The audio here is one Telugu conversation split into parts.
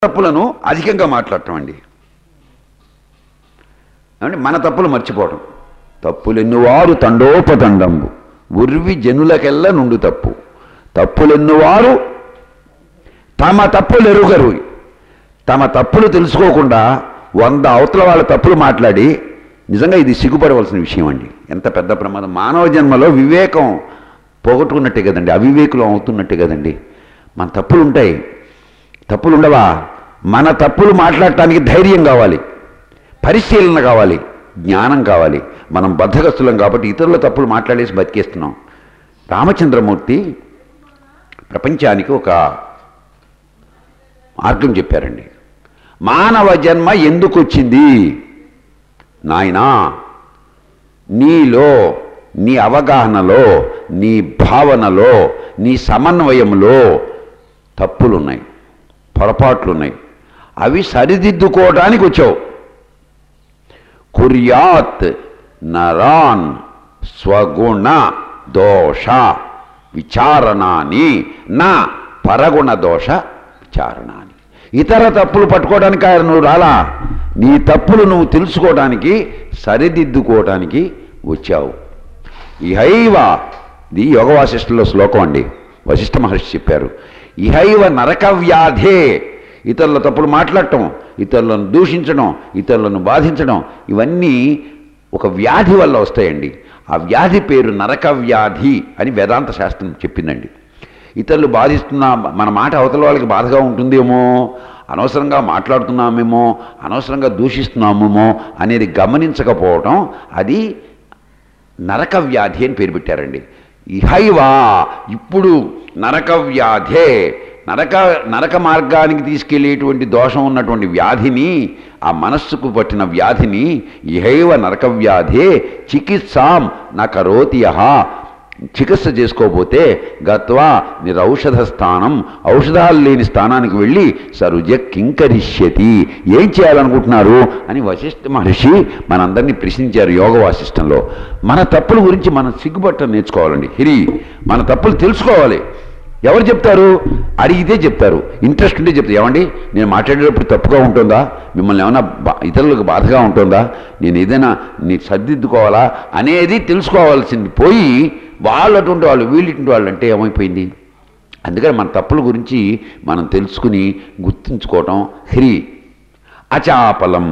తప్పులను అధికంగా మాట్లాడటం అండి ఏమండి మన తప్పులు మర్చిపోవడం తప్పులెన్నువారు తండోపతండంబు ఉర్వి జనులకెల్ల నుండు తప్పు తప్పులెన్నువారు తమ తప్పులు ఎరుగరు తమ తప్పులు తెలుసుకోకుండా వంద అవతల వాళ్ళ తప్పులు మాట్లాడి నిజంగా ఇది సిగ్గుపడవలసిన విషయం అండి ఎంత పెద్ద ప్రమాదం మానవ జన్మలో వివేకం పోగొట్టుకున్నట్టే కదండి అవివేకులం అవుతున్నట్టే కదండి మన తప్పులు ఉంటాయి తప్పులు ఉండవా మన తప్పులు మాట్లాడటానికి ధైర్యం కావాలి పరిశీలన కావాలి జ్ఞానం కావాలి మనం బద్ధగస్తులం కాబట్టి ఇతరుల తప్పులు మాట్లాడేసి బతికేస్తున్నాం రామచంద్రమూర్తి ప్రపంచానికి ఒక మార్గం చెప్పారండి మానవ జన్మ ఎందుకు వచ్చింది నాయనా నీలో నీ అవగాహనలో నీ భావనలో నీ సమన్వయంలో తప్పులున్నాయి పొరపాట్లున్నాయి అవి సరిదిద్దుకోవడానికి వచ్చావు కుర్యాత్ నరాన్ స్వగుణ దోష విచారణాని నా పరగుణ దోష విచారణాని ఇతర తప్పులు పట్టుకోవడానికి ఆయన నువ్వు రాలా నీ తప్పులు నువ్వు తెలుసుకోవడానికి సరిదిద్దుకోవడానికి వచ్చావు ఇహైవ ఇది యోగ వాసిష్ఠుల్లో శ్లోకం అండి వశిష్ఠ మహర్షి చెప్పారు ఇహైవ నరక వ్యాధే ఇతరుల తప్పులు మాట్లాడటం ఇతరులను దూషించడం ఇతరులను బాధించడం ఇవన్నీ ఒక వ్యాధి వల్ల వస్తాయండి ఆ వ్యాధి పేరు నరక వ్యాధి అని వేదాంత శాస్త్రం చెప్పిందండి ఇతరులు బాధిస్తున్నా మన మాట అవతల వాళ్ళకి బాధగా ఉంటుందేమో అనవసరంగా మాట్లాడుతున్నామేమో అనవసరంగా దూషిస్తున్నామేమో అనేది గమనించకపోవటం అది నరక వ్యాధి అని పేరు పెట్టారండి ఇహైవా ఇప్పుడు నరక వ్యాధే నరక నరక మార్గానికి తీసుకెళ్లేటువంటి దోషం ఉన్నటువంటి వ్యాధిని ఆ మనస్సుకు పట్టిన వ్యాధిని ఇహైవ నరక వ్యాధే చికిత్సాం నా కరోతి యహ చికిత్స చేసుకోకపోతే గత్వా నిరౌషధ స్థానం ఔషధాలు లేని స్థానానికి వెళ్ళి సరుజ కింకరిష్యతి ఏం చేయాలనుకుంటున్నారు అని వశిష్ఠ మహర్షి మనందరినీ ప్రశ్నించారు యోగ వాసిష్టంలో మన తప్పుల గురించి మనం సిగ్గుపట్టం నేర్చుకోవాలండి హిరి మన తప్పులు తెలుసుకోవాలి ఎవరు చెప్తారు అడిగితే చెప్తారు ఇంట్రెస్ట్ ఉంటే చెప్తారు ఏమండి నేను మాట్లాడేటప్పుడు తప్పుగా ఉంటుందా మిమ్మల్ని ఏమైనా బా ఇతరులకు బాధగా ఉంటుందా నేను ఏదైనా నీ సర్దిద్దుకోవాలా అనేది తెలుసుకోవాల్సింది పోయి వాళ్ళు అటువంటి వాళ్ళు వీళ్ళటువంటి వాళ్ళు అంటే ఏమైపోయింది అందుకని మన తప్పుల గురించి మనం తెలుసుకుని గుర్తుంచుకోవటం హ్రీ అచాపలం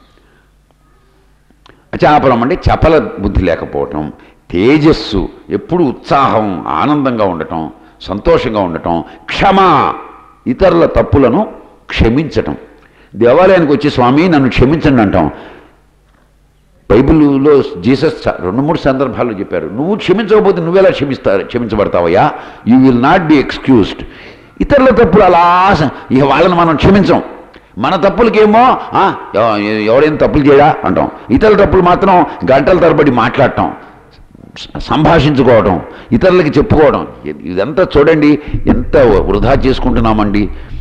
అచాపలం అంటే చపల బుద్ధి లేకపోవటం తేజస్సు ఎప్పుడు ఉత్సాహం ఆనందంగా ఉండటం సంతోషంగా ఉండటం క్షమ ఇతరుల తప్పులను క్షమించటం దేవాలయానికి వచ్చి స్వామి నన్ను క్షమించండి అంటాం బైబిల్లో జీసస్ చ- రెండు మూడు సందర్భాల్లో చెప్పారు నువ్వు క్షమించకపోతే నువ్వెలా క్షమిస్తా క్షమించబడతావయ్యా you will not be excused ఇతరుల తప్పులు అలా స- ఇక వాళ్ళని మనం క్షమించం మన తప్పులకేమో "ఆ, ఎవ- ఎవడేం తప్పులు చేయడా అంటాం ఇతరుల తప్పులు మాత్రం గంటల తరబడి మాట్లాడటం స- సంభాషించుకోవడం ఇతరులకి చెప్పుకోవడం ఇ- ఇదంతా చూడండి ఎంత వృధా చేసుకుంటున్నామండి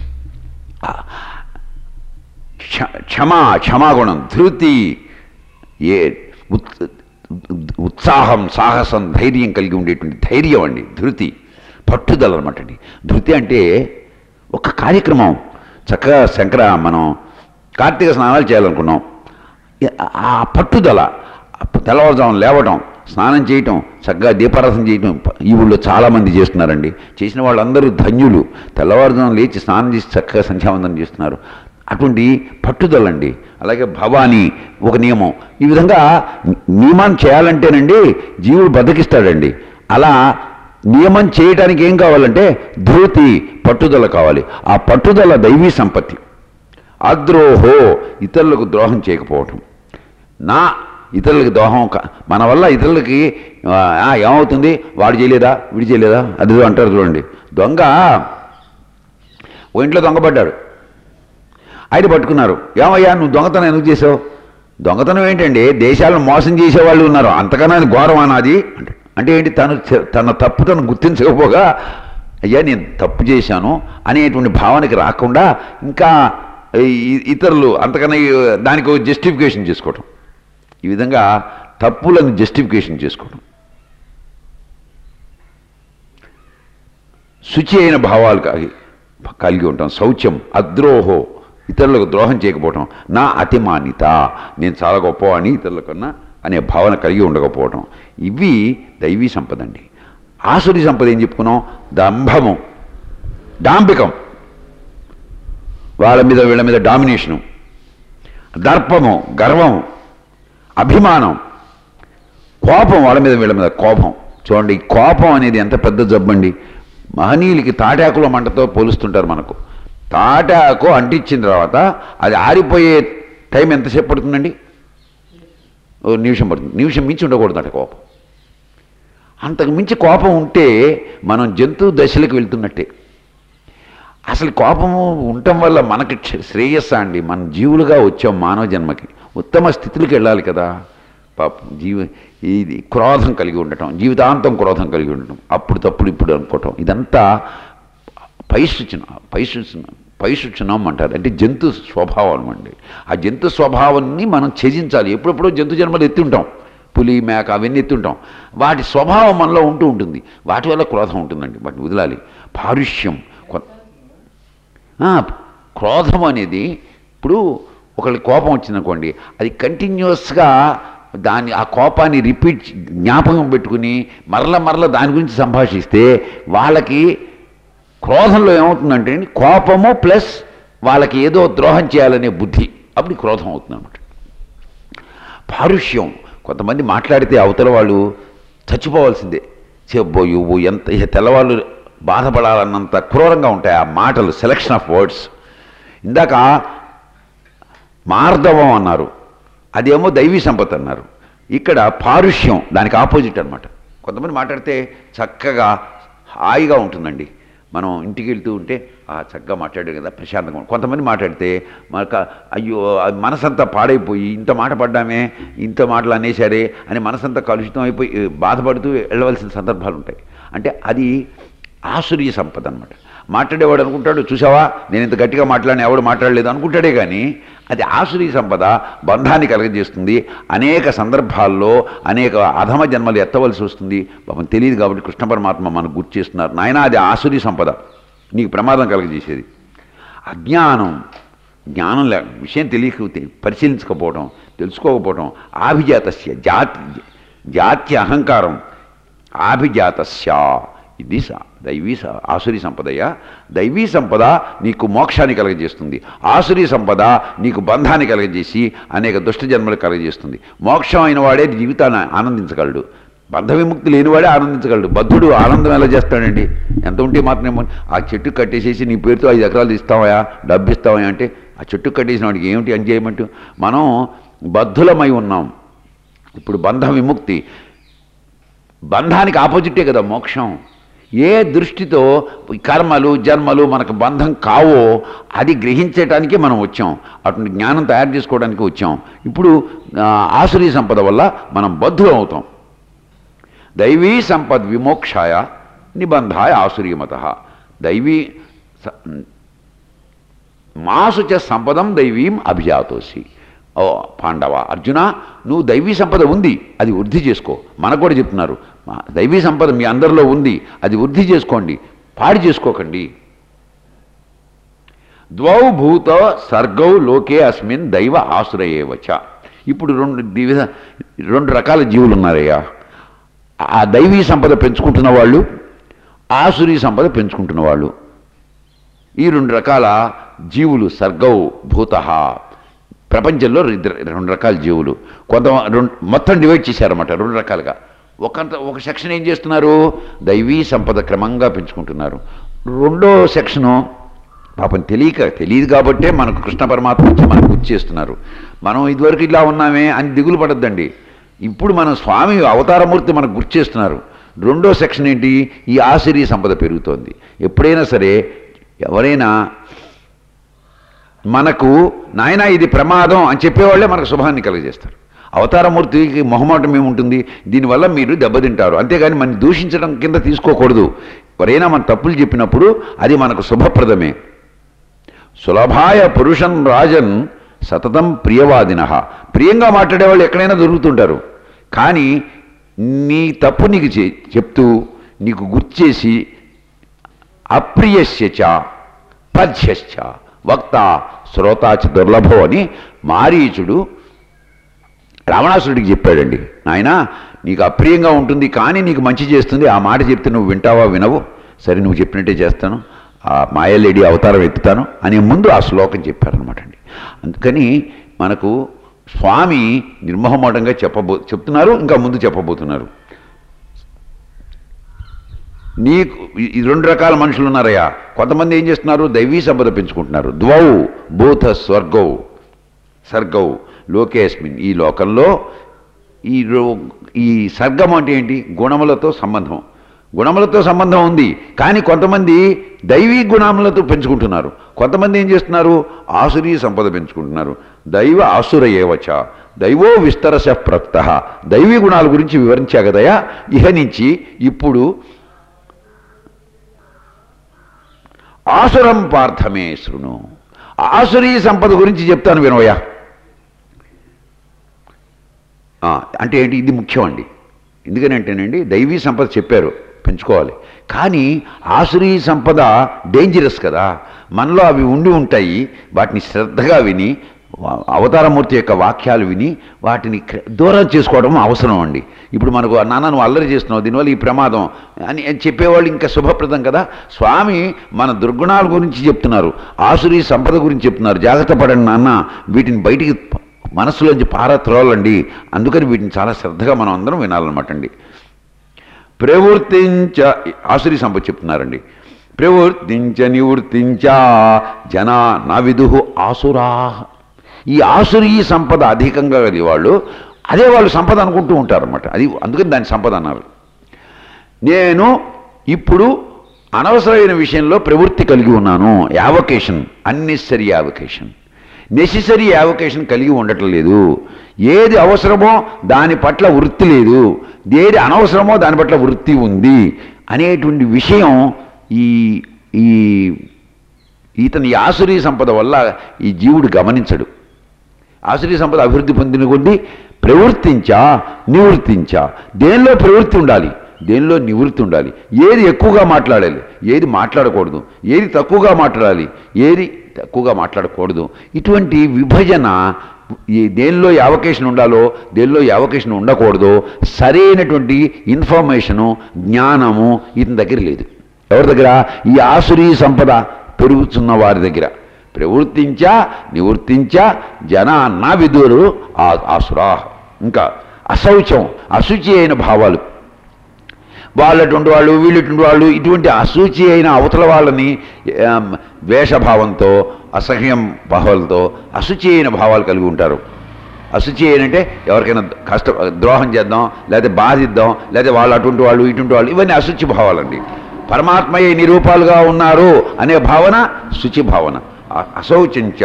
క్ష- క్షమా క్షమాగుణం ధృతి ఏ ఉత్- ఉత్సాహం సాహసం ధైర్యం కలిగి ఉండేటువంటి ధైర్యం అండి ధృతి పట్టుదల అనమాట అండి ధృతి అంటే ఒక కార్యక్రమం చక్కగా శంకర మనం కార్తీక స్నానాలు చేయాలనుకున్నాం ఏ- ఆ పట్టుదల ఆ తెల్లవారుజామున లేవటం స్నానం చేయటం చక్కగా దీపారాధన చేయటం ప- ఈ ఊళ్ళో చాలామంది చేస్తున్నారండి చేసిన వాళ్ళందరూ ధన్యులు తెల్లవారుజామున లేచి స్నానం చేసి చక్కగా సంధ్యావందనం చేస్తున్నారు అటువంటి పట్టుదల అండి అలాగే భవానీ ఒక నియమం ఈ విధంగా ని- నియమాన్ని చేయాలంటేనండి జీవుడు బతికిస్తాడండి అలా నియమం చేయడానికి ఏం కావాలంటే ధృతి పట్టుదల కావాలి ఆ పట్టుదల దైవీ సంపత్తి అద్రోహో ఇతరులకు ద్రోహం చేయకపోవటం నా ఇతరులకి దోహం క- మన వల్ల ఇతరులకి ఆ, ఆ, ఏమవుతుంది వాడు చేయలేదా వీడు చేయలేదా అది ఏదో అంటారు చూడండి దొంగ ఓ ఇంట్లో దొంగపడ్డాడు ఆయన పట్టుకున్నారు ఏమయ్యా నువ్వు దొంగతనం ఎందుకు చేసావు దొంగతనం ఏంటండి దేశాలను మోసం చేసేవాళ్ళు ఉన్నారు అంతకన్నా అది ఘోరం అనాది అంటే అంటే ఏంటి తను చె- తన తప్పు తను గుర్తించకపోగా అయ్యా నేను తప్పు చేశాను అనేటువంటి భావనకి రాకుండా ఇంకా ఈ- ఇతరులు అంతకన్నా ఈ- దానికి ఒక జస్టిఫికేషన్ చేసుకోవటం ఈ విధంగా తప్పులను జస్టిఫికేషన్ చేసుకోవడం శుచి అయిన భావాలు కలిగి కలిగి ఉంటాం శౌచ్యం అద్రోహో ఇతరులకు ద్రోహం చేయకపోవటం నా అతిమానిత నేను చాలా గొప్పవాణి ఇతరుల కన్నా అనే భావన కలిగి ఉండకపోవటం ఇవి దైవీ సంపద అండి ఆసురి సంపద ఏం చెప్పుకున్నాం దంభము డాంబికం వాళ్ళ మీద వీళ్ళ మీద డామినేషను దర్పము గర్వం అభిమానం కోపం వాళ్ళ మీద వీళ్ళ మీద కోపం చూడండి ఈ కోపం అనేది ఎంత పెద్ద జబ్బండి మహనీయులకి తాటాకుల మంటతో పోలుస్తుంటారు మనకు తాటాకు అంటించిన తర్వాత అది ఆరిపోయే టైం ఎంతసేపు పడుతుందండి ఓ నిమిషం పడుతుంది నిమిషం మించి ఉండకూడదట కోపం అంతకు మించి కోపం ఉంటే మనం జంతు దశలకు వెళ్తున్నట్టే అసలు కోపము ఉండటం వల్ల మనకి క్ష- శ్రేయస్సా అండి మన జీవులుగా వచ్చాం మానవ జన్మకి ఉత్తమ స్థితికి వెళ్ళాలి కదా పాపం జీవ ఇది క్రోధం కలిగి ఉండటం జీవితాంతం క్రోధం కలిగి ఉండటం అప్పుడు తప్పుడు ఇప్పుడు అనుకోవటం ఇదంతా పైసూచన పైసూచన పైసూచనం అంటారు అంటే జంతు స్వభావం అండి ఆ జంతు స్వభావాన్ని మనం త్యజించాలి ఎప్పుడెప్పుడో జంతు జన్మలు ఎత్తుంటాం పులి మేక అవన్నీ ఎత్తుంటాం వాటి స్వభావం మనలో ఉంటూ ఉంటుంది వాటి వల్ల క్రోధం ఉంటుందండి వాటిని వదలాలి పారుష్యం కొ- ఆ, క్రోధం అనేది ఇప్పుడు ఒకళ్ళ కోపం వచ్చిందనుకోండి అది కంటిన్యూస్గా దాన్ని ఆ కోపాన్ని రిపీట్ జ్ఞాపకం పెట్టుకుని మరల మరల దాని గురించి సంభాషిస్తే వాళ్ళకి క్రోధంలో ఏమవుతుందంటే కోపము ప్లస్ వాళ్ళకి ఏదో ద్రోహం చేయాలనే బుద్ధి అప్పుడు ఈ క్రోధం అవుతుంది అనమాట పారుష్యం కొంతమంది మాట్లాడితే అవతల వాళ్ళు చచ్చిపోవాల్సిందే చెబ్బో ఇవ్వు ఎంత ఇక తెల్లవాళ్ళు బాధపడాలన్నంత క్రూరంగా ఉంటాయి ఆ మాటలు సెలక్షన్ ఆఫ్ వర్డ్స్ ఇందాక మార్దవం అన్నారు అదేమో దైవీ సంపద అన్నారు ఇక్కడ పారుష్యం దానికి ఆపోజిట్ అన్నమాట కొంతమంది మాట్లాడితే చక్కగా హాయిగా ఉంటుందండి మనం ఇంటికి వెళ్తూ ఉంటే ఆ చక్కగా మాట్లాడారు కదా ప్రశాంతంగా ఉంటుంది. కొంతమంది మాట్లాడితే మనకు అయ్యో ఆ మనసంతా పాడైపోయి ఇంత మాట పడ్డామే ఇంత మాటలు అనేసారే అని మనసంతా కలుషితం అయిపోయి బాధపడుతూ వెళ్ళవలసిన సందర్భాలు ఉంటాయి అంటే అది ఆసురీయ సంపద అనమాట మాట్లాడేవాడు అనుకుంటాడు చూసావా నేను ఇంత గట్టిగా మాట్లాడిన ఎవడు మాట్లాడలేదు అనుకుంటాడే కానీ అది ఆసురీ సంపద బంధాన్ని కలగజేస్తుంది అనేక సందర్భాల్లో అనేక అధమ జన్మలు ఎత్తవలసి వస్తుంది పాపం తెలియదు కాబట్టి కృష్ణ పరమాత్మ మనకు గుర్తు చేస్తున్నారు నాయన అది ఆసురీ సంపద నీకు ప్రమాదం కలగజేసేది అజ్ఞానం జ్ఞానం లే విషయం తెలియక పరిశీలించకపోవడం తెలుసుకోకపోవడం ఆభిజాతస్య జాతి జాతి అహంకారం ఆభిజాతస్య ఇది స దైవీ స ఆసురి సంపదయ దైవీ సంపద నీకు మోక్షాన్ని కలగజేస్తుంది ఆసురి సంపద నీకు బంధాన్ని కలగజేసి అనేక దుష్ట జన్మలు కలగజేస్తుంది మోక్షం అయిన వాడే జీవితాన్ని ఆనందించగలడు బంధ విముక్తి లేనివాడే ఆనందించగలడు బద్ధుడు ఆనందం ఎలా చేస్తాడండి ఎంత ఉంటే మాత్రం ఏమో ఆ చెట్టు కట్టేసేసి నీ పేరుతో ఐదు ఎకరాలు ఇస్తావా డబ్బు ఇస్తావా అంటే ఆ చెట్టు కట్టేసిన వాడికి ఏమిటి అని చేయమంటూ మనం బద్ధులమై ఉన్నాం ఇప్పుడు బంధ విముక్తి బంధానికి ఆపోజిటే కదా మోక్షం ఏ దృష్టితో ఈ కర్మలు జన్మలు మనకు బంధం కావో అది గ్రహించటానికి మనం వచ్చాం అటువంటి జ్ఞానం తయారు చేసుకోవడానికి వచ్చాం ఇప్పుడు ఆ, ఆసురీ సంపద వల్ల మనం బద్ధులం అవుతాం దైవీ సంపద్ విమోక్షాయ నిబంధాయ ఆసురీమత దైవీ స- మాసు చ సంపదం దైవీం అభిజాతోసి ఓ పాండవ అర్జున నువ్వు దైవీ సంపద ఉంది అది వృద్ధి చేసుకో మనకు కూడా చెప్తున్నారు మా దైవీ సంపద మీ అందరిలో ఉంది అది వృద్ధి చేసుకోండి పాడి చేసుకోకండి ద్వౌ భూత సర్గౌ లోకే అస్మిన్ దైవ ఆశ్రయేవచ ఇప్పుడు రెండు వివిధ రెండు రకాల జీవులు ఉన్నారయ్యా ఆ దైవీ సంపద పెంచుకుంటున్న వాళ్ళు ఆసురీ సంపద పెంచుకుంటున్న వాళ్ళు ఈ రెండు రకాల జీవులు సర్గౌ భూత ప్రపంచంలో ఇద్దరు రెండు రకాల జీవులు కొంత రెండు మొత్తం డివైడ్ చేశారన్నమాట రెండు రకాలుగా ఒక ఒక సెక్షన్ ఏం చేస్తున్నారు దైవీ సంపద క్రమంగా పెంచుకుంటున్నారు రెండో సెక్షను పాపం తెలియక తెలియదు కాబట్టే మనకు కృష్ణ పరమాత్మ వచ్చి మనకు గుర్తు చేస్తున్నారు మనం ఇదివరకు ఇలా ఉన్నామే అని దిగులు పడద్దండి ఇప్పుడు మన స్వామి అవతారమూర్తి మనకు గుర్తు చేస్తున్నారు రెండో సెక్షన్ ఏంటి ఈ ఆశ్చర్య సంపద పెరుగుతోంది ఎప్పుడైనా సరే ఎవరైనా మనకు నాయన ఇది ప్రమాదం అని చెప్పేవాళ్ళే మనకు శుభాన్ని కలుగజేస్తారు అవతారమూర్తికి మొహమాటం ఏముంటుంది దీనివల్ల మీరు దెబ్బతింటారు అంతేగాని మన దూషించడం కింద తీసుకోకూడదు ఎవరైనా మన తప్పులు చెప్పినప్పుడు అది మనకు శుభప్రదమే సులభాయ పురుషన్ రాజన్ సతతం ప్రియవాదిన ప్రియంగా మాట్లాడే వాళ్ళు ఎక్కడైనా దొరుకుతుంటారు కానీ నీ తప్పు నీకు చే- చెప్తూ నీకు గుర్తు చేసి అప్రియస్య చ పథ్యశ్చ వక్త శ్రోతాచి దుర్లభం అని మారీచుడు రావణాసురుడికి చెప్పాడండి నాయన నీకు అప్రియంగా ఉంటుంది కానీ నీకు మంచి చేస్తుంది ఆ మాట చెప్తే నువ్వు వింటావా వినవు సరే నువ్వు చెప్పినట్టే చేస్తాను ఆ మాయలేడి అవతారం ఎత్తుతాను అనే ముందు ఆ శ్లోకం చెప్పారనమాట అండి అందుకని మనకు స్వామి నిర్మోహమాటంగా చెప్పబో చెప్తున్నారు ఇంకా ముందు చెప్పబోతున్నారు నీకు ఈ- ఈ రెండు రకాల మనుషులు ఉన్నారయ్యా కొంతమంది ఏం చేస్తున్నారు దైవీ సంపద పెంచుకుంటున్నారు ద్వౌ భూత స్వర్గౌ సర్గౌ లోకేస్మిన్ ఈ లోకంలో ఈ రో- ఈ సర్గం అంటే ఏంటి గుణములతో సంబంధం గుణములతో సంబంధం ఉంది కానీ కొంతమంది దైవీ గుణములతో పెంచుకుంటున్నారు కొంతమంది ఏం చేస్తున్నారు ఆసురీ సంపద పెంచుకుంటున్నారు దైవ ఆసుర ఏవచ దైవో విస్తరశ ప్రక్త దైవీ గుణాల గురించి వివరించా కదయా ఇహ నుంచి ఇప్పుడు ఆసురం పార్థమే శృణు ఆసురీ సంపద గురించి చెప్తాను వినవయ్యా ఆ, అంటే ఏంటి ఇది ముఖ్యం అండి ఎందుకనంటేనండి దైవీ సంపద చెప్పారు పెంచుకోవాలి కానీ ఆసురీ సంపద డేంజరస్ కదా మనలో అవి ఉండి ఉంటాయి వాటిని శ్రద్ధగా విని వా- అవతారమూర్తి యొక్క వాక్యాలు విని వాటిని క్ర- దూరం చేసుకోవడం అవసరం అండి ఇప్పుడు మనకు నాన్న నువ్వు అల్లరి చేస్తున్నావు దీనివల్ల ఈ ప్రమాదం అని అని చెప్పేవాళ్ళు ఇంకా శుభప్రదం కదా స్వామి మన దుర్గుణాల గురించి చెప్తున్నారు ఆసురీ సంపద గురించి చెప్తున్నారు జాగ్రత్త పడండి నాన్న వీటిని బయటికి ప- మనసులోంచి పారత్రోలండి అందుకని వీటిని చాలా శ్రద్ధగా మనం అందరం వినాలన్నమాట అండి ప్రవృత్తించ ఆసురి సంపద చెప్తున్నారండి ప్రవృత్తించ నివృత్తించ జన నా విదు ఆసురా ఈ ఆసురీ సంపద అధికంగా అది వాళ్ళు అదే వాళ్ళు సంపద అనుకుంటూ ఉంటారన్నమాట అది అందుకని దాని సంపద అన్నారు నేను ఇప్పుడు అనవసరమైన విషయంలో ప్రవృత్తి కలిగి ఉన్నాను యావకేషన్ అన్నెసరీ యావకేషన్ నెసెసరీ యావకేషన్ కలిగి ఉండటం లేదు ఏది అవసరమో దాని పట్ల వృత్తి లేదు ఏది అనవసరమో దాని పట్ల వృత్తి ఉంది అనేటువంటి విషయం ఈ ఈ ఇతని ఆసురీ సంపద వల్ల ఈ జీవుడు గమనించడు ఆశ్రయ సంపద అభివృద్ధి పొందిన కొద్దీ ప్రవృత్తించా నివృత్తించా దేనిలో ప్రవృత్తి ఉండాలి దేనిలో నివృత్తి ఉండాలి ఏది ఎక్కువగా మాట్లాడాలి ఏది మాట్లాడకూడదు ఏది తక్కువగా మాట్లాడాలి ఏది తక్కువగా మాట్లాడకూడదు ఇటువంటి విభజన ఈ దేనిలో యావకేషన్ ఉండాలో దేనిలో యావకేషన్ ఉండకూడదో సరైనటువంటి ఇన్ఫర్మేషను జ్ఞానము ఇతని దగ్గర లేదు ఎవరి దగ్గర ఈ ఆసురీ సంపద పెరుగుతున్న వారి దగ్గర ప్రవృత్తించా నివృత్తించా జన నా విదురు ఆ ఆసురా ఇంకా అశౌచం అశుచి అయిన భావాలు వాళ్ళటువంటి వాళ్ళు వీళ్ళటువంటి వాళ్ళు ఇటువంటి అశుచి అయిన అవతల వాళ్ళని ఆమ్, ద్వేషభావంతో అసహ్యం భావాలతో అశుచి అయిన భావాలు కలిగి ఉంటారు అశుచి అయినంటే ఎవరికైనా కష్ట ద్రోహం చేద్దాం లేదా బాధిద్దాం లేదా వాళ్ళు అటువంటి వాళ్ళు ఇటువంటి వాళ్ళు ఇవన్నీ అశుచి భావాలండి పరమాత్మయ్య ఎన్ని రూపాలుగా ఉన్నారు అనే భావన శుచి భావన అ- అశౌచించ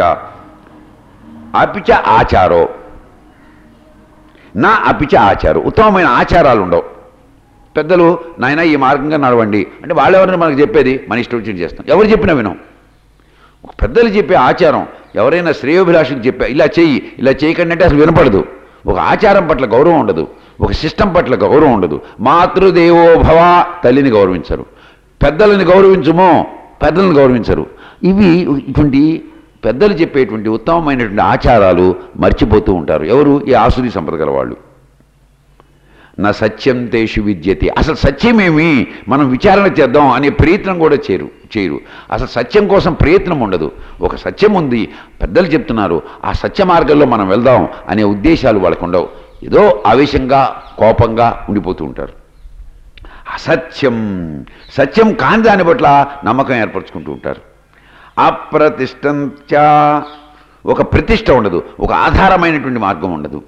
అపిచ ఆచారో నా అపిచ ఆచారం ఉత్తమమైన ఆచారాలు ఉండవు పెద్దలు నాయన ఈ మార్గంగా నడవండి అంటే వాళ్ళెవరైనా మనకు చెప్పేది మన ఇష్టం వచ్చినట్టు చేస్తాం ఎవరు చెప్పినా వినం ఒక పెద్దలు చెప్పే ఆచారం ఎవరైనా శ్రేయోభిలాషులు చెప్పా ఇలా చెయ్యి ఇలా చేయకండి అంటే అసలు వినపడదు ఒక ఆచారం పట్ల గౌరవం ఉండదు ఒక సిస్టమ్ పట్ల గౌరవం ఉండదు మాతృదేవో భవ తల్లిని గౌరవించరు పెద్దలని గౌరవించుమో పెద్దలను గౌరవించరు ఇవి ఇటువంటి పెద్దలు చెప్పేటువంటి ఉత్తమమైనటువంటి ఆచారాలు మర్చిపోతూ ఉంటారు ఎవరు ఈ ఆసురి సంపద గల వాళ్ళు నా సత్యం తేషు విద్యతి అసలు సత్యమేమి మనం విచారణ చేద్దాం అనే ప్రయత్నం కూడా చేయరు చేయరు అసలు సత్యం కోసం ప్రయత్నం ఉండదు ఒక సత్యం ఉంది పెద్దలు చెప్తున్నారు ఆ సత్య మార్గంలో మనం వెళ్దాం అనే ఉద్దేశాలు వాళ్ళకు ఉండవు ఏదో ఆవేశంగా కోపంగా ఉండిపోతూ ఉంటారు అసత్యం సత్యం కాని దాని పట్ల నమ్మకం ఏర్పరచుకుంటూ ఉంటారు అప్రతిష్టంచ ఒక ప్రతిష్ట ఉండదు ఒక ఆధారమైనటువంటి మార్గం ఉండదు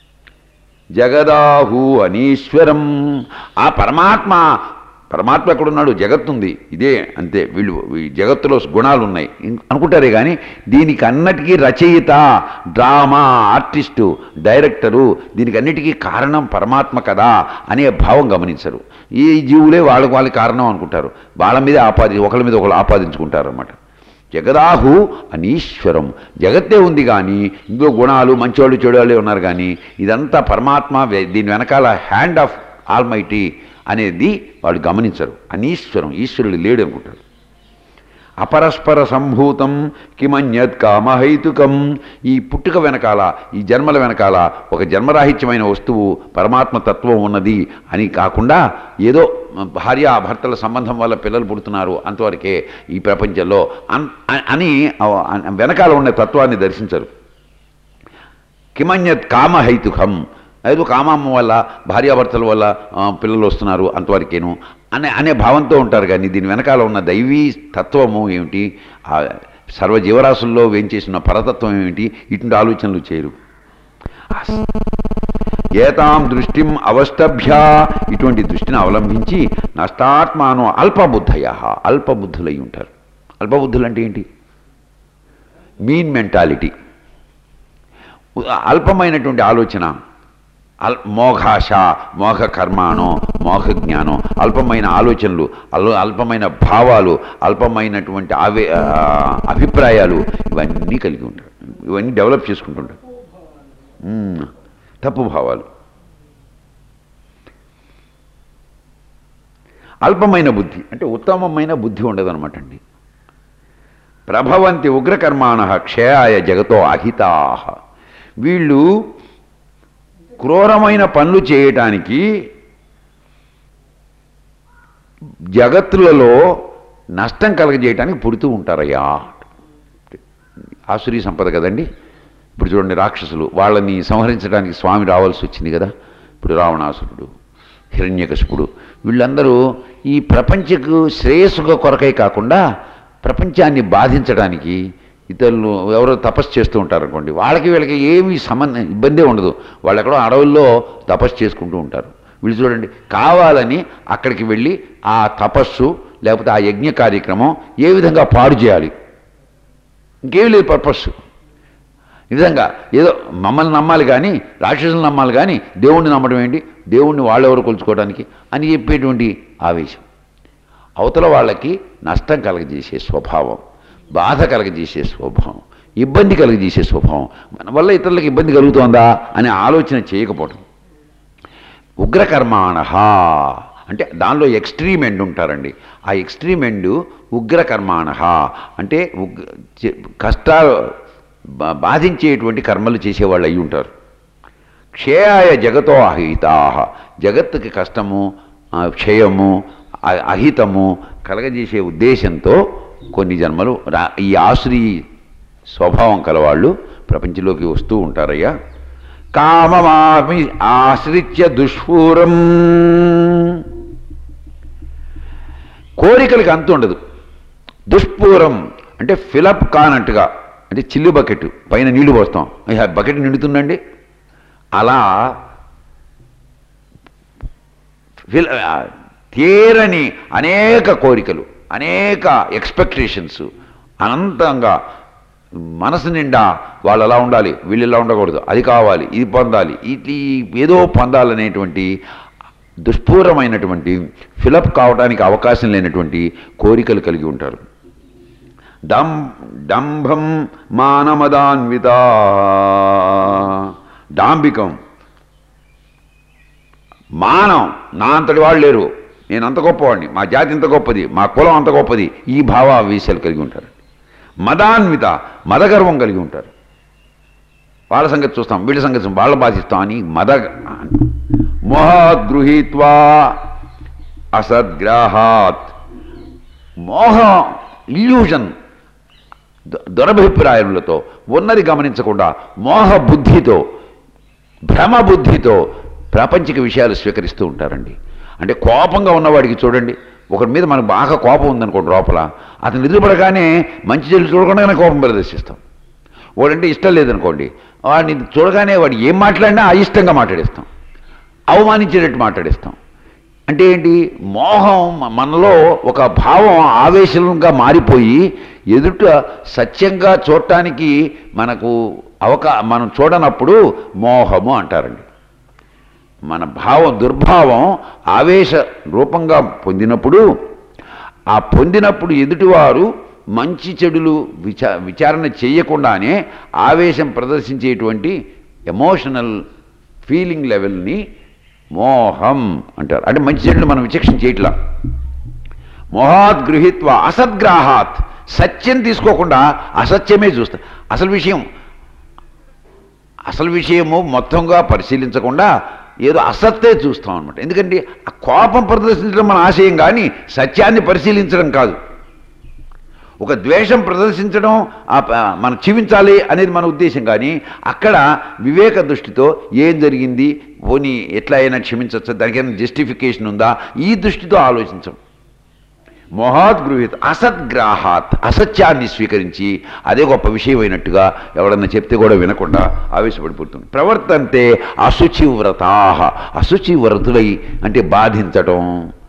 జగదాహు అనీశ్వరం ఆ పరమాత్మ పరమాత్మ ఎక్కడున్నాడు జగత్తుంది ఇదే అంతే వీళ్ళు ఈ జగత్తులో గుణాలు ఉన్నాయి ఇం- అనుకుంటారే కానీ దీనికి అన్నిటికీ రచయిత డ్రామా ఆర్టిస్టు డైరెక్టరు దీనికి అన్నిటికీ కారణం పరమాత్మ కదా అనే భావం గమనించరు ఈ జీవులే వాళ్ళకి వాళ్ళకి కారణం అనుకుంటారు వాళ్ళ మీద ఆపాది ఒకళ్ళ మీద ఒకళ్ళు ఆపాదించుకుంటారు అన్నమాట జగదాహు అనీశ్వరం జగత్తే ఉంది కానీ ఇందులో గుణాలు మంచివాళ్ళు చెడువాళ్ళే ఉన్నారు కానీ ఇదంతా పరమాత్మ వే- దీని వెనకాల హ్యాండ్ ఆఫ్ ఆల్మైటీ అనేది వాళ్ళు గమనించరు అనీశ్వరం ఈశ్వరుడు లేడు అనుకుంటారు అపరస్పర సంభూతం కిమన్యత్ కామహైతుకం ఈ పుట్టుక వెనకాల ఈ జన్మల వెనకాల ఒక జన్మరాహిత్యమైన వస్తువు పరమాత్మ తత్వం ఉన్నది అని కాకుండా ఏదో భార్య భర్తల సంబంధం వల్ల పిల్లలు పుడుతున్నారు అంతవరకే ఈ ప్రపంచంలో అన్- అని ఆ వెనకాల ఉన్న తత్వాన్ని దర్శించరు కిమన్యత్ కామహైతుకం ఏదో కామమ్మ వల్ల భార్యాభర్తల వల్ల ఆ, పిల్లలు వస్తున్నారు అంతవరకేను అనే అనే భావంతో ఉంటారు కానీ దీని వెనకాల ఉన్న దైవీ తత్వము ఏమిటి ఆ సర్వ జీవరాశుల్లో వేంచేసిన పరతత్వం ఏమిటి ఇటువంటి ఆలోచనలు చేయరు ఏతాం దృష్టిం అవష్టభ్య ఇటువంటి దృష్టిని అవలంబించి నష్టాత్మాను అల్పబుద్ధయ అల్పబుద్ధులై ఉంటారు అల్పబుద్ధులు అంటే ఏంటి మీన్ మెంటాలిటీ అల్పమైనటువంటి ఆలోచన అల్ మోఘాశ మోఘ కర్మాణం మోఘ జ్ఞానం అల్పమైన ఆలోచనలు అల్ అల్పమైన భావాలు అల్పమైనటువంటి అవే ఆ, అభిప్రాయాలు ఇవన్నీ కలిగి ఉంటారు ఇవన్నీ డెవలప్ చేసుకుంటుంటారు మ్మ్. తప్పు భావాలు అల్పమైన బుద్ధి అంటే ఉత్తమమైన బుద్ధి ఉండదన్నమాట అండి ప్రభవంతి ఉగ్రకర్మాణ క్షయాయ జగతో అహితా వీళ్ళు క్రూరమైన పనులు చేయటానికి జగత్తులలో నష్టం కలగజేయటానికి పుడుతూ ఉంటారయ్యా ఆసురీ సంపద కదండి ఇప్పుడు చూడండి రాక్షసులు వాళ్ళని సంహరించడానికి స్వామి రావాల్సి వచ్చింది కదా ఇప్పుడు రావణాసురుడు హిరణ్యకశిపుడు వీళ్ళందరూ ఈ ప్రపంచకు శ్రేయస్సుగా కొరకై కాకుండా ప్రపంచాన్ని బాధించడానికి ఇతరులు ఎవరో తపస్సు చేస్తూ ఉంటారు అనుకోండి వాళ్ళకి వీళ్ళకి ఏమీ సంబంధం ఇబ్బందే ఉండదు వాళ్ళు ఎక్కడో అడవుల్లో తపస్సు చేసుకుంటూ ఉంటారు వీళ్ళు చూడండి కావాలని అక్కడికి వెళ్ళి ఆ తపస్సు లేకపోతే ఆ యజ్ఞ కార్యక్రమం ఏ విధంగా పాడు చేయాలి ఇంకేమీ లేదు పర్పస్ ఈ విధంగా ఏదో మమ్మల్ని నమ్మాలి కానీ రాక్షసులు నమ్మాలి కానీ దేవుణ్ణి నమ్మడం ఏంటి దేవుణ్ణి వాళ్ళెవరు కొలుచుకోవడానికి అని చెప్పేటువంటి ఆవేశం అవతల వాళ్ళకి నష్టం కలగజేసే స్వభావం బాధ కలగజేసే స్వభావం ఇబ్బంది కలగజేసే స్వభావం మన వల్ల ఇతరులకు ఇబ్బంది కలుగుతోందా అనే ఆలోచన చేయకపోవడం ఉగ్రకర్మాణ అంటే దానిలో ఎక్స్ట్రీమ్ ఎండ్ ఉంటారండి ఆ ఎక్స్ట్రీమ్ ఎండ్ ఉగ్రకర్మాణ అంటే ఉగ్ చే- కష్టాలు బా- బాధించేటువంటి కర్మలు చేసేవాళ్ళు అయి ఉంటారు క్షయాయ జగతో అహితా జగత్తుకి కష్టము ఆ, క్షయము అ- అహితము కలగజేసే ఉద్దేశంతో కొన్ని జన్మలు రా- ఈ ఆశ్రీ స్వభావం కలవాళ్ళు ప్రపంచంలోకి వస్తూ ఉంటారయ్యా కామమామి ఆశ్రిత్య దుష్పూరం కోరికలకి అంతు ఉండదు దుష్పూరం అంటే ఫిలప్ కానట్టుగా అంటే చిల్లు బకెట్ పైన నీళ్లు పోస్తాం అయ్యా బకెట్ నిండుతుందండి అలా ఫిల్ ఆ, తీరని అనేక కోరికలు అనేక ఎక్స్పెక్టేషన్స్ అనంతంగా మనసు నిండా వాళ్ళు అలా ఉండాలి వీళ్ళు ఇలా ఉండకూడదు అది కావాలి ఇది పొందాలి ఇది ఏదో పొందాలనేటువంటి దుష్పూరమైనటువంటి ఫిలప్ కావడానికి అవకాశం లేనటువంటి కోరికలు కలిగి ఉంటారు డం డంభం మానమదాన్విత డాంబికం మానం నా అంతటి వాళ్ళు లేరు నేను అంత గొప్పవాడిని మా జాతి ఇంత గొప్పది మా కులం అంత గొప్పది ఈ భావావేశాలు కలిగి ఉంటారు మదాన్విత మదగర్వం కలిగి ఉంటారు వాళ్ళ సంగతి చూస్తాం వీళ్ళ సంగతి చూస్తాం, వాళ్ళ బాధిస్తాం అని మద మోహగృహీత్వా అసద్గ్రాహాత్ మోహం ఇల్యూషన్ దు- దురభిప్రాయములతో ఉన్నది గమనించకుండా మోహ బుద్ధితో భ్రమ బుద్ధితో ప్రాపంచిక విషయాలు స్వీకరిస్తూ ఉంటారండి అంటే కోపంగా ఉన్నవాడికి చూడండి ఒకరి మీద మనకు బాగా కోపం ఉందనుకోండి లోపల అతను ఎదురుపడగానే మంచి చెల్లి చూడకుండానే కోపం ప్రదర్శిస్తాం వాడంటే ఇష్టం లేదనుకోండి వాడిని చూడగానే వాడు ఏం మాట్లాడినా అయిష్టంగా మాట్లాడేస్తాం అవమానించేటట్టు మాట్లాడేస్తాం అంటే ఏంటి మోహం మ- మనలో ఒక భావం ఆవేశంగా మారిపోయి ఎదుట సత్యంగా చూడటానికి మనకు అవకా మనం చూడనప్పుడు మోహము అంటారండి మన భావం దుర్భావం ఆవేశ రూపంగా పొందినప్పుడు ఆ పొందినప్పుడు ఎదుటివారు మంచి చెడులు విచా విచారణ చేయకుండానే ఆవేశం ప్రదర్శించేటువంటి ఎమోషనల్ ఫీలింగ్ లెవెల్ని మోహం అంటారు అంటే మంచి చెడులు మనం విచక్షణ చేయట్లా మోహాత్ గృహీత్వ అసద్గ్రాహాత్ సత్యం తీసుకోకుండా అసత్యమే చూస్తా అసలు విషయం అసలు విషయము మొత్తంగా పరిశీలించకుండా ఏదో అసత్తే చూస్తాం అనమాట ఎందుకంటే ఆ కోపం ప్రదర్శించడం మన ఆశయం కానీ సత్యాన్ని పరిశీలించడం కాదు ఒక ద్వేషం ప్రదర్శించడం ఆ ప- మనం జీవించాలి అనేది మన ఉద్దేశం కానీ అక్కడ వివేక దృష్టితో ఏం జరిగింది పోనీ ఎట్లా అయినా క్షమించవచ్చు దానికైనా జస్టిఫికేషన్ ఉందా ఈ దృష్టితో ఆలోచించం మొహాత్ గృహీత్ అసద్గ్రాహాత్ అసత్యాన్ని స్వీకరించి అదే గొప్ప విషయం అయినట్టుగా ఎవడన్నా చెప్తే కూడా వినకుండా ఆవేశపడిపోతుంది ప్రవర్తంతే అశుచి వ్రతా అశుచి వ్రతులై అంటే బాధించటం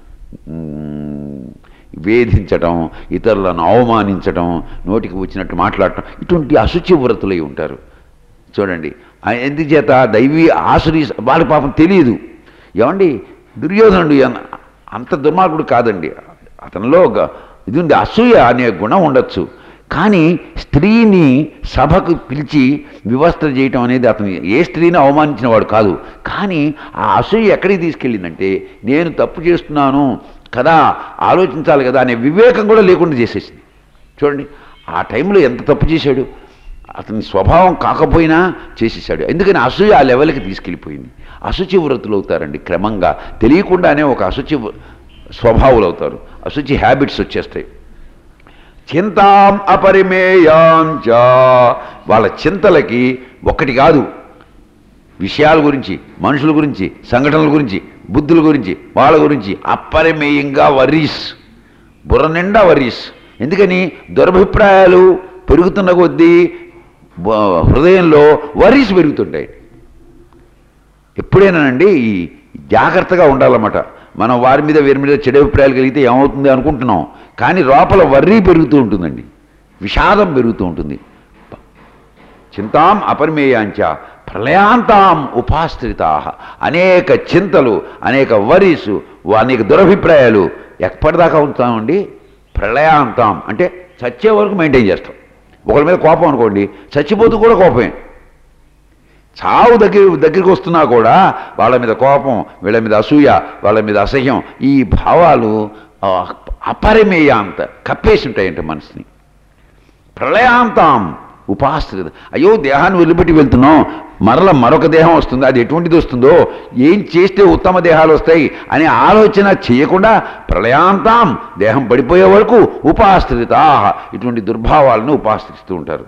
మ్, వేధించటం ఇతరులను అవమానించటం నోటికి వచ్చినట్టు మాట్లాడటం ఇటువంటి అశుచి వ్రతులై ఉంటారు చూడండి ఆ ఎందుచేత దైవీ ఆసురి వాళ్ళ పాపం తెలియదు ఏమండి దుర్యోధనుడు ఎన్- అంత దుర్మార్గుడు కాదండి అతనిలో ఒక ఇది ఉంది అసూయ అనే గుణం ఉండొచ్చు కానీ స్త్రీని సభకు పిలిచి వివస్థ చేయటం అనేది అతను ఏ స్త్రీని అవమానించిన వాడు కాదు కానీ ఆ అసూయ ఎక్కడికి తీసుకెళ్ళిందంటే నేను తప్పు చేస్తున్నాను కదా ఆలోచించాలి కదా అనే వివేకం కూడా లేకుండా చేసేసింది చూడండి ఆ టైంలో ఎంత తప్పు చేశాడు అతని స్వభావం కాకపోయినా చేసేసాడు ఎందుకని అసూయ ఆ లెవెల్కి తీసుకెళ్ళిపోయింది అశుచి వ్రతులు అవుతారండి క్రమంగా తెలియకుండానే ఒక అశుచి వ- స్వభావులు అవుతారు అశుచి హ్యాబిట్స్ వచ్చేస్తాయి చింతాం అపరిమేయాంచ వాళ్ళ చింతలకి ఒకటి కాదు విషయాల గురించి మనుషుల గురించి సంఘటనల గురించి బుద్ధుల గురించి వాళ్ళ గురించి అపరిమేయంగా వరీస్ బుర్ర నిండా వరీస్ ఎందుకని దురభిప్రాయాలు పెరుగుతున్న కొద్దీ బ- హృదయంలో వరీస్ పెరుగుతుంటాయి ఎప్పుడైనానండి ఈ జాగ్రత్తగా ఉండాలన్నమాట మనం వారి మీద వీరి మీద చెడు అభిప్రాయాలు కలిగితే ఏమవుతుంది అనుకుంటున్నాం కానీ లోపల వర్రీ పెరుగుతూ ఉంటుందండి విషాదం పెరుగుతూ ఉంటుంది చింతాం అపరిమేయాంచ ప్రళయాంతాం ఉపాశ్రితా అనేక చింతలు అనేక వరీసు అనేక దురభిప్రాయాలు ఎప్పటిదాకా ఉంచుతామండి ప్రళయాంతాం అంటే చచ్చే వరకు మెయింటైన్ చేస్తాం ఒకరి మీద కోపం అనుకోండి చచ్చిపోతూ కూడా కోపమే చావు దగ్గర దగ్గరికి వస్తున్నా కూడా వాళ్ళ మీద కోపం వీళ్ళ మీద అసూయ వాళ్ళ మీద అసహ్యం ఈ భావాలు ఆ, అపరిమేయాంత కప్పేసి ఉంటాయంట మనసుని ప్రళయాంతాం ఉపాశ్రిత అయ్యో దేహాన్ని వదిలిపెట్టి వెళ్తున్నాం మరల మరొక దేహం వస్తుంది అది ఎటువంటిది వస్తుందో ఏం చేస్తే ఉత్తమ దేహాలు వస్తాయి అనే ఆలోచన చేయకుండా ప్రళయాంతాం దేహం పడిపోయే వరకు ఉపాశ్రిత ఇటువంటి దుర్భావాలను ఉపాశ్రిస్తూ ఉంటారు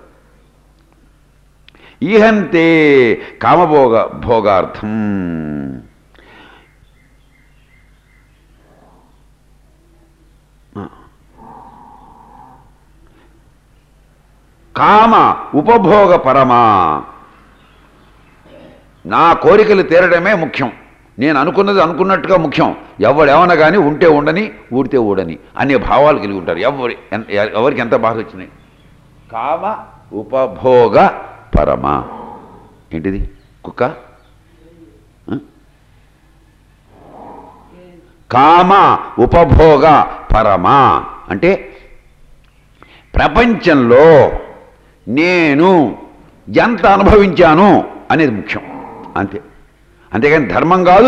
ఈహంతే కామభోగ భోగార్థం కామ ఉపభోగ పరమా నా కోరికలు తీరడమే ముఖ్యం నేను అనుకున్నది అనుకున్నట్టుగా ముఖ్యం ఎవడేమన్నా కానీ ఉంటే ఉండని ఊడితే ఊడని అనే భావాలు కలిగి ఉంటారు ఎవరి ఎన్- ఎవరికి ఎంత బాధ వచ్చినాయి కామ ఉపభోగ పరమ ఏంటిది కుక్క ఆ? కామ ఉపభోగ పరమ అంటే ప్రపంచంలో నేను ఎంత అనుభవించాను అనేది ముఖ్యం అంతే అంతేగాని ధర్మం కాదు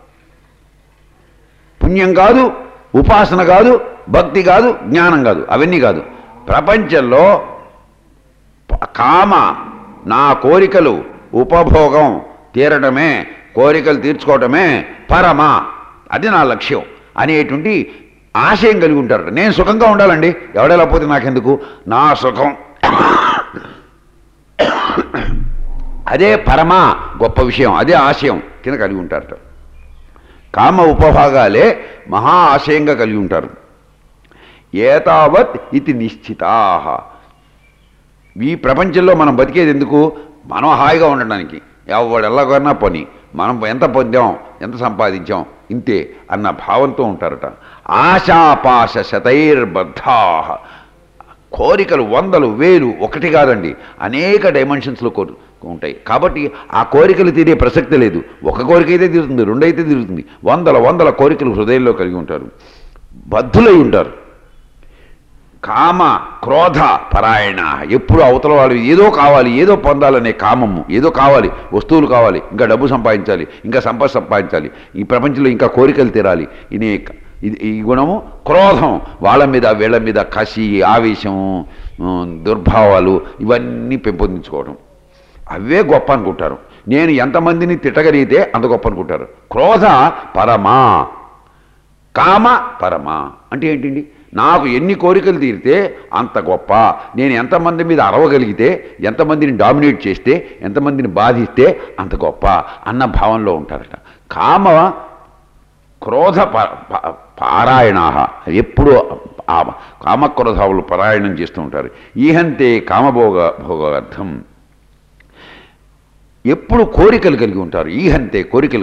పుణ్యం కాదు ఉపాసన కాదు భక్తి కాదు జ్ఞానం కాదు అవన్నీ కాదు ప్రపంచంలో ప- కామ నా కోరికలు ఉపభోగం తీరడమే కోరికలు తీర్చుకోవటమే పరమ అది నా లక్ష్యం అనేటువంటి ఆశయం కలిగి ఉంటారు నేను సుఖంగా ఉండాలండి ఎవడెలా పోతే నాకెందుకు నా సుఖం అదే పరమ గొప్ప విషయం అదే ఆశయం కింద కలిగి ఉంటారట కామ ఉపభాగాలే మహా ఆశయంగా కలిగి ఉంటారు ఏతావత్ ఇది నిశ్చితా ఈ ప్రపంచంలో మనం బతికేది ఎందుకు మనం హాయిగా ఉండడానికి ఎవడు ఎలాగన్నా పని మనం ఎంత పొందాం ఎంత సంపాదించాం ఇంతే అన్న భావంతో ఉంటారట ఆశాపాశ శతైర్బద్ధా కోరికలు వందలు వేలు ఒకటి కాదండి అనేక డైమెన్షన్స్లో కోరు ఉంటాయి కాబట్టి ఆ కోరికలు తీరే ప్రసక్తి లేదు ఒక కోరిక అయితే తీరుతుంది రెండైతే తీరుతుంది వందల వందల కోరికలు హృదయంలో కలిగి ఉంటారు బద్ధులై ఉంటారు కామ క్రోధ పరాయణ ఎప్పుడు అవతల వాళ్ళు ఏదో కావాలి ఏదో పొందాలనే కామము ఏదో కావాలి వస్తువులు కావాలి ఇంకా డబ్బు సంపాదించాలి ఇంకా సంపద సంపాదించాలి ఈ ప్రపంచంలో ఇంకా కోరికలు తీరాలి ఇనే ఇది ఈ గుణము క్రోధం వాళ్ళ మీద వీళ్ళ మీద కసి ఆవేశం ఉమ్, దుర్భావాలు ఇవన్నీ పెంపొందించుకోవడం అవే గొప్ప అనుకుంటారు నేను ఎంతమందిని తిట్టగలిగితే అంత గొప్ప అనుకుంటారు క్రోధ పరమా కామ పరమ అంటే ఏంటండి నాకు ఎన్ని కోరికలు తీరితే అంత గొప్ప నేను ఎంతమంది మీద అరవగలిగితే ఎంతమందిని డామినేట్ చేస్తే ఎంతమందిని బాధిస్తే అంత గొప్ప అన్న భావంలో ఉంటారట కామ క్రోధ ప- ప- పారాయణ ఎప్పుడు ఆ కామక్రోధావులు పారాయణం చేస్తూ ఉంటారు ఈహంతే కామభోగ భోగార్థం ఎప్పుడు కోరికలు కలిగి ఉంటారు ఈహంతే కోరికలు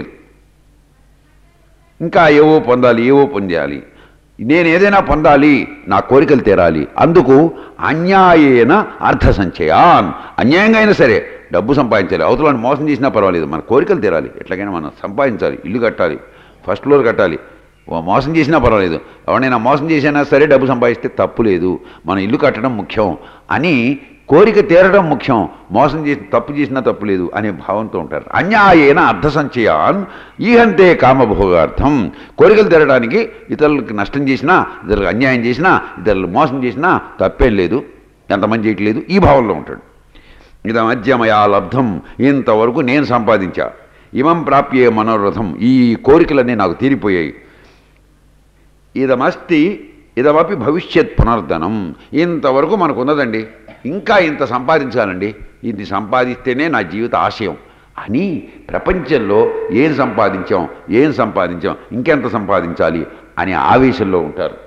ఇంకా ఏవో పొందాలి ఏవో పొందాలి నేను ఏదైనా పొందాలి నా కోరికలు తీరాలి అందుకు అన్యాయేన అర్థ సంచయాన్ అన్యాయంగా అయినా సరే డబ్బు సంపాదించాలి అవతలని మోసం చేసినా పర్వాలేదు మన కోరికలు తీరాలి ఎట్లాగైనా మనం సంపాదించాలి ఇల్లు కట్టాలి ఫస్ట్ ఫ్లోర్ కట్టాలి ఓ మోసం చేసినా పర్వాలేదు ఎవరైనా మోసం చేసినా సరే డబ్బు సంపాదిస్తే తప్పు లేదు మన ఇల్లు కట్టడం ముఖ్యం అని కోరిక తీరడం ముఖ్యం మోసం చేసి తప్పు చేసినా తప్పు లేదు అనే భావంతో ఉంటారు అన్యాయేన అర్థ సంచయాన్ ఈహంతే కామభోగార్థం కోరికలు తీరడానికి ఇతరులకు నష్టం చేసినా ఇతరులకు అన్యాయం చేసినా ఇతరులు మోసం చేసినా తప్పేం లేదు ఎంతమంది చేయట్లేదు ఈ భావంలో ఉంటాడు ఇది మధ్యమయా లబ్ధం ఇంతవరకు నేను సంపాదించా ఇమం ప్రాప్యే మనోరథం ఈ కోరికలన్నీ నాకు తీరిపోయాయి ఇదమస్తి ఇదమపి భవిష్యత్ పునర్ధనం ఇంతవరకు మనకు ఉన్నదండి ఇంకా ఇంత సంపాదించాలండి ఇది సంపాదిస్తేనే నా జీవిత ఆశయం అని ప్రపంచంలో ఏం సంపాదించాం ఏం సంపాదించాం ఇంకెంత సంపాదించాలి అనే ఆవేశంలో ఉంటారు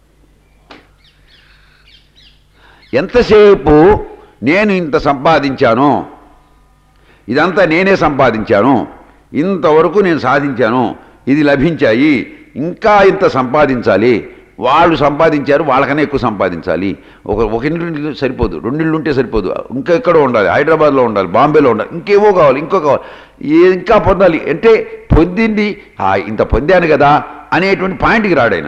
ఎంతసేపు నేను ఇంత సంపాదించానో ఇదంతా నేనే సంపాదించాను ఇంతవరకు నేను సాధించాను ఇది లభించాయి ఇంకా ఇంత సంపాదించాలి వాళ్ళు సంపాదించారు వాళ్ళకన్నా ఎక్కువ సంపాదించాలి ఒక ఒక ఇల్లు సరిపోదు రెండు ఇళ్ళు ఉంటే సరిపోదు ఇంకా ఎక్కడో ఉండాలి హైదరాబాద్లో ఉండాలి బాంబేలో ఉండాలి ఇంకేవో కావాలి ఇంకో కావాలి ఏ- ఇంకా పొందాలి అంటే పొందింది ఆ, ఇంత పొందాను కదా అనేటువంటి పాయింట్కి రాడాయన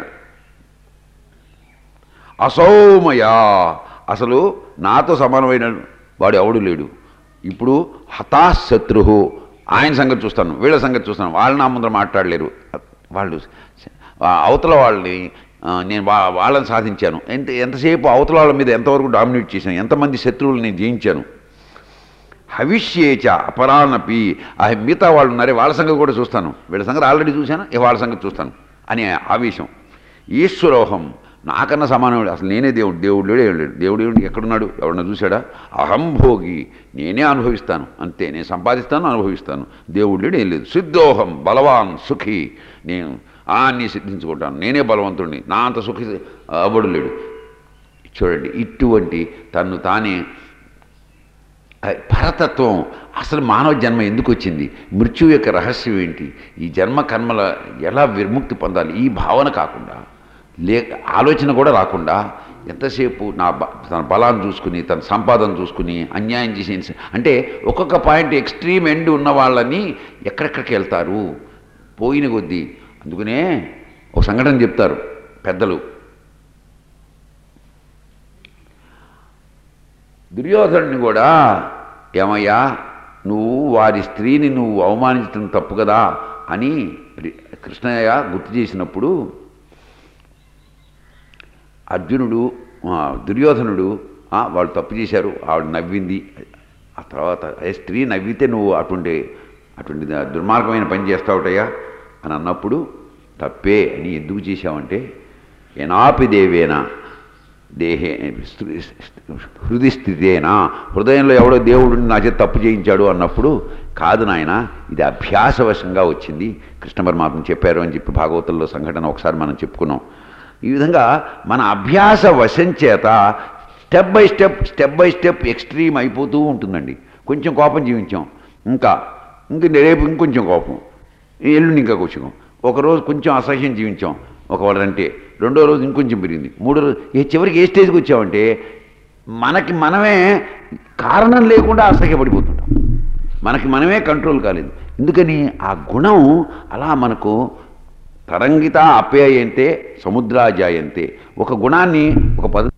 అసౌమయ అసలు నాతో సమానమైన వాడు ఎవడు లేడు ఇప్పుడు హతాశత్రు ఆయన సంగతి చూస్తాను వీళ్ళ సంగతి చూస్తాను వాళ్ళ నా ముందర మాట్లాడలేరు వాళ్ళు ఆ అవతల వాళ్ళని ఆ, నేను వా వాళ్ళని సాధించాను ఎంత ఎంతసేపు అవతల వాళ్ళ మీద ఎంతవరకు డామినేట్ చేశాను ఎంతమంది శత్రువులు నేను జయించాను హవిష్యేచ అపరానపి ఆ మిగతా వాళ్ళు ఉన్నారే వాళ్ళ సంగతి కూడా చూస్తాను వీళ్ళ సంగతి ఆల్రెడీ చూశాను ఇక వాళ్ళ సంగతి చూస్తాను అనే ఆవేశం ఈశ్వరోహం నాకన్నా సమానముడు అసలు నేనే దేవుడు దేవుడు లేడు ఏం లేడు దేవుడు ఏమిటి ఎక్కడున్నాడు ఎవరన్నా చూశాడా అహంభోగి నేనే అనుభవిస్తాను అంతే నేను సంపాదిస్తాను అనుభవిస్తాను దేవుడు లేడు ఏం లేదు సిద్ధోహం బలవాన్ సుఖి నేను అన్నీ సిద్ధించుకుంటాను నేనే బలవంతుడిని నా అంత సుఖి అవ్వడు లేడు చూడండి ఇటువంటి తన్ను తానే ఆ పరతత్వం అసలు మానవ జన్మ ఎందుకు వచ్చింది మృత్యు యొక్క రహస్యం ఏంటి ఈ జన్మ కర్మల ఎలా విముక్తి పొందాలి ఈ భావన కాకుండా లే ఆలోచన కూడా రాకుండా ఎంతసేపు నా బ తన బలాన్ని చూసుకుని తన సంపాదన చూసుకుని అన్యాయం చేసి అంటే ఒక్కొక్క పాయింట్ ఎక్స్ట్రీమ్ ఎండ్ ఉన్న వాళ్ళని ఎక్కడెక్కడికి వెళ్తారు పోయిన కొద్దీ అందుకనే ఒక సంఘటన చెప్తారు పెద్దలు దుర్యోధనుని కూడా ఏమయ్యా నువ్వు వారి స్త్రీని నువ్వు అవమానించడం తప్పు కదా అని రి- కృష్ణయ్య గుర్తు చేసినప్పుడు అర్జునుడు ఆ, దుర్యోధనుడు ఆ, వాళ్ళు తప్పు చేశారు ఆవిడ నవ్వింది ఆ తర్వాత ఏ స్త్రీ నవ్వితే నువ్వు అటువంటి అటువంటి ద- దుర్మార్గమైన పని చేస్తావుటయ్యా అని అన్నప్పుడు తప్పే అని ఎందుకు చేశావంటే ఏనాపి దేవేనా దేహే హృది స్థితేనా హృదయంలో ఎవడో దేవుడు నా చేత తప్పు చేయించాడు అన్నప్పుడు కాదు నాయన ఇది అభ్యాసవశంగా వచ్చింది కృష్ణ పరమాత్మ చెప్పారు అని చెప్పి భాగవతంలో సంఘటన ఒకసారి మనం చెప్పుకున్నాం ఈ విధంగా మన అభ్యాస వశం చేత step by step step by step extreme అయిపోతూ ఉంటుందండి కొంచెం కోపం జీవించాం ఇంకా ఇంక రేపు ఇంకొంచెం కోపం ఎల్లుండి ఇంకా కొంచెం ఒకరోజు కొంచెం అసహ్యం జీవించాం ఒకవాళ్ళంటే రెండో రోజు ఇంకొంచెం పెరిగింది మూడో రోజు ఏ చివరికి ఏ స్టేజ్కి వచ్చామంటే మనకి మనమే కారణం లేకుండా అసహ్యపడిపోతుంటాం మనకి మనమే కంట్రోల్ కాలేదు ఎందుకని ఆ గుణం అలా మనకు తరంగిత అప్యాయంతే సముద్రాజాయంతే ఒక గుణాన్ని ఒక పద